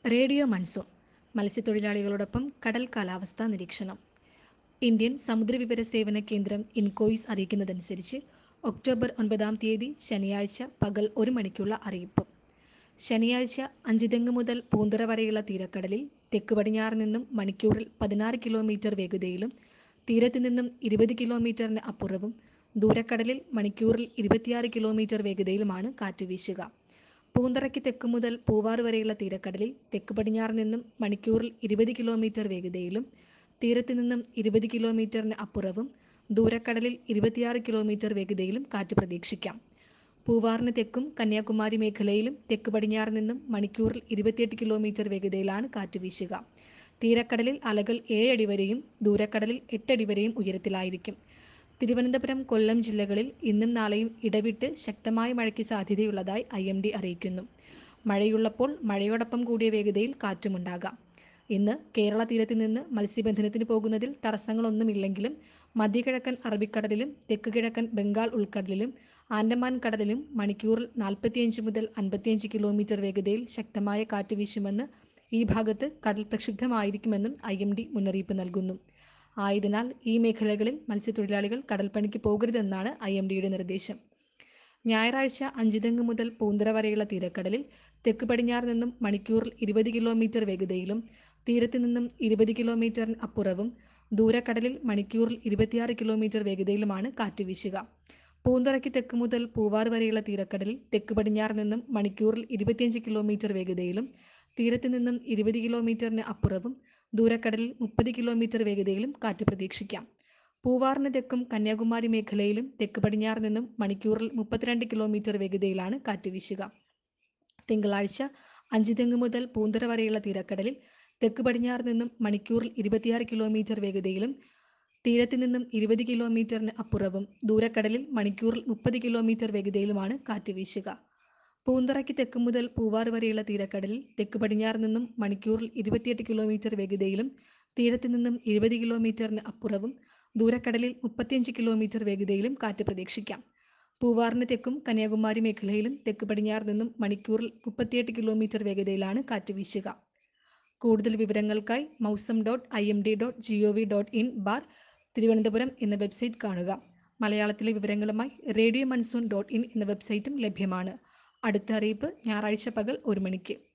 radio monsoon മത്സ്യത്തൊഴിലാളികളോടൊപ്പം കടൽ കാലാവസ്ഥാ നിരീക്ഷണം ഇന്ത്യൻ സമുദ്രവിവര സേവന കേന്ദ്രം ഇൻകോയിസ് അറിയിക്കുന്നതനുസരിച്ച് ഒക്ടോബർ ഒൻപതാം തീയതി ശനിയാഴ്ച പകൽ ഒരു മണിക്കുള്ള അറിയിപ്പ് ശനിയാഴ്ച അഞ്ചുതെങ്ങ് മുതൽ പൂന്തറ വരെയുള്ള തീരക്കടലിൽ തെക്ക് പടിഞ്ഞാറ് നിന്നും മണിക്കൂറിൽ പതിനാറ് കിലോമീറ്റർ വേഗതയിലും തീരത്ത് നിന്നും ഇരുപത് കിലോമീറ്ററിന് അപ്പുറവും ദൂരക്കടലിൽ മണിക്കൂറിൽ ഇരുപത്തിയാറ് കിലോമീറ്റർ വേഗതയിലുമാണ് കാറ്റ് വീശുക പൂന്തറയ്ക്ക് തെക്ക് മുതൽ പൂവാറ് വരെയുള്ള തീരക്കടലിൽ തെക്ക് പടിഞ്ഞാറ് നിന്നും മണിക്കൂറിൽ ഇരുപത് കിലോമീറ്റർ വേഗതയിലും തീരത്ത് നിന്നും ഇരുപത് കിലോമീറ്ററിന് അപ്പുറവും ദൂരക്കടലിൽ ഇരുപത്തിയാറ് കിലോമീറ്റർ വേഗതയിലും കാറ്റ് പ്രതീക്ഷിക്കാം പൂവാറിന് തെക്കും കന്യാകുമാരി മേഖലയിലും തെക്ക് പടിഞ്ഞാറ് നിന്നും മണിക്കൂറിൽ ഇരുപത്തിയെട്ട് കിലോമീറ്റർ വേഗതയിലാണ് കാറ്റ് വീശുക തീരക്കടലിൽ അലകൾ ഏഴടി വരെയും ദൂരക്കടലിൽ എട്ടടി വരെയും ഉയരത്തിലായിരിക്കും തിരുവനന്തപുരം കൊല്ലം ജില്ലകളിൽ ഇന്നും നാളെയും ഇടവിട്ട് ശക്തമായ മഴയ്ക്ക് സാധ്യതയുള്ളതായി ഐ എം ഡി അറിയിക്കുന്നു മഴയുള്ളപ്പോൾ മഴയോടൊപ്പം കൂടിയ വേഗതയിൽ കാറ്റുമുണ്ടാകാം ഇന്ന് കേരള തീരത്ത് നിന്ന് മത്സ്യബന്ധനത്തിന് പോകുന്നതിൽ തടസ്സങ്ങളൊന്നുമില്ലെങ്കിലും മധ്യകിഴക്കൻ അറബിക്കടലിലും തെക്ക് കിഴക്കൻ ബംഗാൾ ഉൾക്കടലിലും ആൻഡമാൻ കടലിലും മണിക്കൂറിൽ നാൽപ്പത്തിയഞ്ച് മുതൽ അൻപത്തിയഞ്ച് കിലോമീറ്റർ വേഗതയിൽ ശക്തമായ കാറ്റ് വീശുമെന്ന് ഈ ഭാഗത്ത് കടൽ പ്രക്ഷുബ്ധമായിരിക്കുമെന്നും ഐ എം ഡി മുന്നറിയിപ്പ് നൽകുന്നു ആയതിനാൽ ഈ മേഖലകളിൽ മത്സ്യത്തൊഴിലാളികൾ കടൽപ്പണിക്ക് പോകരുതെന്നാണ് ഐ എം ഡിയുടെ നിർദ്ദേശം ഞായറാഴ്ച അഞ്ചുതെങ്ങ് മുതൽ പൂന്തറ വരെയുള്ള തീരക്കടലിൽ തെക്ക് പടിഞ്ഞാറ് നിന്നും മണിക്കൂറിൽ ഇരുപത് കിലോമീറ്റർ വേഗതയിലും തീരത്ത് നിന്നും ഇരുപത് കിലോമീറ്ററിന് അപ്പുറവും ദൂരക്കടലിൽ മണിക്കൂറിൽ ഇരുപത്തിയാറ് കിലോമീറ്റർ വേഗതയിലുമാണ് കാറ്റ് വീശുക പൂന്തറയ്ക്ക് തെക്ക് മുതൽ പൂവാർ വരെയുള്ള തീരക്കടലിൽ തെക്ക് പടിഞ്ഞാറ് നിന്നും മണിക്കൂറിൽ ഇരുപത്തിയഞ്ച് കിലോമീറ്റർ വേഗതയിലും തീരത്ത് നിന്നും ഇരുപത് കിലോമീറ്ററിന് അപ്പുറവും ദൂരക്കടലിൽ മുപ്പത് കിലോമീറ്റർ വേഗതയിലും കാറ്റ് പ്രതീക്ഷിക്കാം പൂവാറിന് തെക്കും കന്യാകുമാരി മേഖലയിലും തെക്ക് പടിഞ്ഞാറ് നിന്നും മണിക്കൂറിൽ മുപ്പത്തിരണ്ട് കിലോമീറ്റർ വേഗതയിലാണ് കാറ്റ് വീശുക തിങ്കളാഴ്ച അഞ്ചുതെങ്ങ് മുതൽ പൂന്തറ വരെയുള്ള തീരക്കടലിൽ തെക്ക് പടിഞ്ഞാറ് നിന്നും മണിക്കൂറിൽ ഇരുപത്തിയാറ് കിലോമീറ്റർ വേഗതയിലും തീരത്ത് നിന്നും ഇരുപത് കിലോമീറ്ററിന് അപ്പുറവും ദൂരക്കടലിൽ മണിക്കൂറിൽ മുപ്പത് കിലോമീറ്റർ വേഗതയിലുമാണ് കാറ്റ് വീശുക പൂന്തറയ്ക്ക് തെക്ക് മുതൽ പൂവാർ വരെയുള്ള തീരക്കടലിൽ തെക്ക് പടിഞ്ഞാറ് നിന്നും മണിക്കൂറിൽ ഇരുപത്തിയെട്ട് കിലോമീറ്റർ വേഗതയിലും തീരത്ത് നിന്നും ഇരുപത് കിലോമീറ്ററിന് അപ്പുറവും ദൂരക്കടലിൽ മുപ്പത്തിയഞ്ച് കിലോമീറ്റർ വേഗതയിലും കാറ്റ് പ്രതീക്ഷിക്കാം പൂവാറിന് തെക്കും കന്യാകുമാരി മേഖലയിലും തെക്ക് പടിഞ്ഞാറ് നിന്നും മണിക്കൂറിൽ മുപ്പത്തിയെട്ട് കിലോമീറ്റർ വേഗതയിലാണ് കാറ്റ് വീശുക കൂടുതൽ വിവരങ്ങൾക്കായി Mausam dot I M D dot G O V dot in bar Thiruvananthapuram എന്ന വെബ്സൈറ്റ് കാണുക മലയാളത്തിലെ വിവരങ്ങളുമായി റേഡിയോ മൺസൂൺ ഡോട്ട് ഇൻ എന്ന വെബ്സൈറ്റും ലഭ്യമാണ് അടുത്ത അറിയിപ്പ് ഞായറാഴ്ച പകൽ ഒരു മണിക്ക്